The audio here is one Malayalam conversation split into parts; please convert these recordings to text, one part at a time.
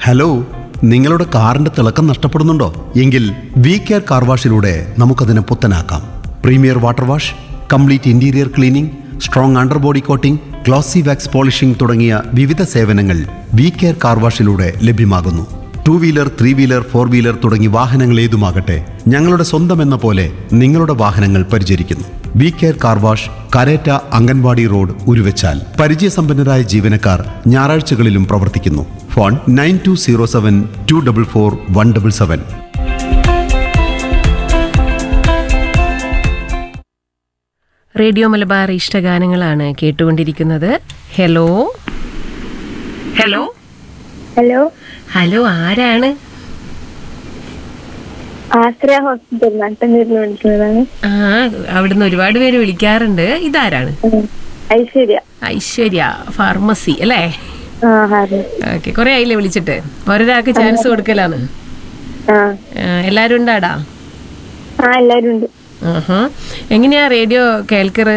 ഹലോ നിങ്ങളുടെ കാറിന്റെ തിളക്കം നഷ്ടപ്പെടുന്നുണ്ടോ എങ്കിൽ വി കെയർ കാർ വാഷിലൂടെ നമുക്കതിനെ പുത്തനാക്കാം premier water wash complete interior cleaning strong underbody coating glossy wax polishing തുടങ്ങിയ വിവിധ സേവനങ്ങൾ വി കെയർ കാർ വാഷിലൂടെ ലഭ്യമാകുന്നു two wheeler three wheeler four wheeler തുടങ്ങി വാഹനങ്ങൾ ഏതുമാകട്ടെ ഞങ്ങളുടെ സ്വന്തം എന്ന പോലെ നിങ്ങളുടെ വാഹനങ്ങൾ പരിചരിക്കുന്നു V care car wash Karetta anganwadi road Uruvachal പരിചയസമ്പന്നരായ ജീവനക്കാർ ഞായറാഴ്ചകളിലും പ്രവർത്തിക്കുന്നു phone nine two zero seven two double four one double seven radio Malabar ഇഷ്ടഗാനങ്ങളാണ് കേട്ടുകൊണ്ടിരിക്കുന്നത് ഹലോ ഹലോ ഹലോ ഹലോ ആരാണ് ആശ്രയ ഹോസ്പിറ്റൽ നട്ടന്നൂരിൽ വിളിക്കുന്നതാണ് ആ അവിടുന്ന് ഒരുപാട് പേര് വിളിക്കാറുണ്ട് ഇതാരാണ് ഉം. ഐശ്വര്യ ഐശ്വര്യ ഫാർമസി അല്ലേ ആ ഹാരി ഓക്കെ കുറെ ആയില്ലേ വിളിച്ചിട്ട് ഒരാൾക്ക് ചാൻസ് കൊടുക്കലാണ് ആ ആ, എല്ലാരും ഉണ്ടാടാ ആ എല്ലാരും ഉണ്ട് ആഹാ എങ്ങനെയാ റേഡിയോ കേൾക്കറ്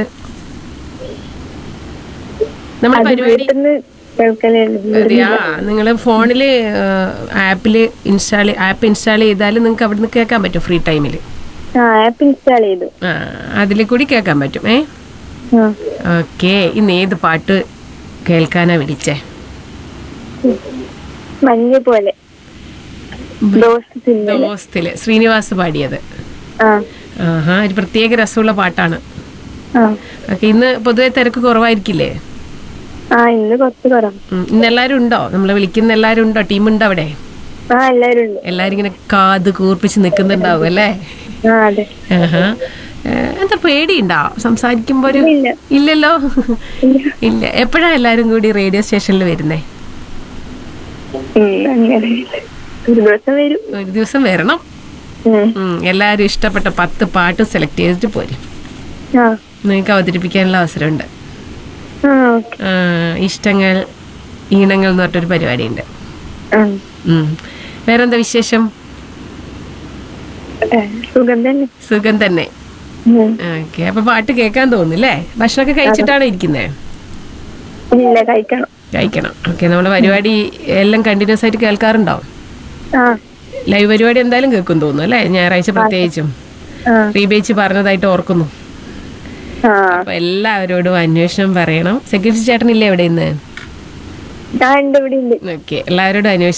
നമ്മുടെ അത് പരിപാടി വീട്ടിന്ന് കേൾക്കലേ ഉള്ളൂ. അതെയാ നിങ്ങൾ ഫോണിൽ ആപ്പിൽ ഇൻസ്റ്റാൾ ആപ്പ് ഇൻസ്റ്റാൾ ചെയ്താൽ നിങ്ങൾക്ക് അവിടെ നിന്ന് കേൾക്കാൻ പറ്റും ഫ്രീ ടൈമിൽ ആ ആപ്പ് ഇൻസ്റ്റാൾ ചെയ്തു ആ അതിൽ കൂടി കേൾക്കാൻ പറ്റും ഏ ആ ഓക്കെ ഇന്ന് ഏത് പാട്ട് കേൾക്കാനാ വിളിച്ചേ മഞ്ഞ പോലെ ദോശ തിന്നല് ദോസ്തില് ശ്രീനിവാസ് പാടിയത് ആ ആഹാ ഒരു പ്രത്യേക രസമുള്ള പാട്ടാണ് ആ ഓക്കെ ഇന്ന് പൊതുവെ തിരക്ക് കുറവായിരിക്കില്ലേ ആ ഇന്ന് കുറച്ച് കുറവ് ഉം, ഇന്ന് എല്ലാവരും ഉണ്ടോ നമ്മൾ വിളിക്കുന്ന എല്ലാവരും ഉണ്ടോ ടീമുണ്ടോ അവിടെ ആ എല്ലാരും ഉണ്ട് എല്ലാവരും ഇങ്ങനെ കാത് കൂർപ്പിച്ച് നിൽക്കുന്നുണ്ടാവും അല്ലേ ആ അതെ ആഹാ. ഏ, എന്താ പേടിയുണ്ടോ സംസാരിക്കുമ്പോ ഒരു ഇല്ല. ഇല്ലല്ലോ ഇല്ല എപ്പോഴാ എല്ലാരും കൂടി റേഡിയോ സ്റ്റേഷനിൽ വരുന്നേ ഉം, അങ്ങനെ ഒരു ദിവസം വരും ഒരു ദിവസം വരണം ഉം. ഉം, എല്ലാരും ഇഷ്ടപ്പെട്ട പത്ത് പാട്ട് സെലക്ട് ചെയ്തിട്ട് പോരും ആ നിങ്ങൾക്ക് അവതരിപ്പിക്കാനുള്ള അവസരമുണ്ട് ആ ഓക്കെ ആ, ഇഷ്ടങ്ങൾ ഈണങ്ങൾ എന്ന് പറഞ്ഞൊരു പരിപാടിയുണ്ട് ആ ഉം. വേറെന്താ വിശേഷം ഏ, സുഖം തന്നെ സുഖം തന്നെ ഉം. ഓക്കെ അപ്പൊ പാട്ട് കേൾക്കാൻ തോന്നുന്നില്ലേ ഭക്ഷണമൊക്കെ കഴിച്ചിട്ടാണ് ഇരിക്കുന്നത് ഇല്ല കഴിക്കണം കഴിക്കണം ഓക്കെ നമ്മുടെ പരിപാടി എല്ലാം കണ്ടിന്യൂസ് ആയിട്ട് കേൾക്കാറുണ്ടോ ആ ലൈവ് പരിപാടി എന്തായാലും കേൾക്കും തോന്നുന്നു അല്ലേ ഞായറാഴ്ച പ്രത്യേകിച്ചും ആ റീബേച്ച് പറഞ്ഞതായിട്ട് ഓർക്കുന്നു ആ അപ്പൊ എല്ലാവരോടും അന്വേഷണം പറയണം സെക്യൂരിറ്റി ചേട്ടനില്ലേ എവിടെ ഇന്ന് ഞാൻ ഉണ്ട് ഇവിടെ ഉണ്ട് ഓക്കെ എല്ലാവരോടും അന്വേഷണം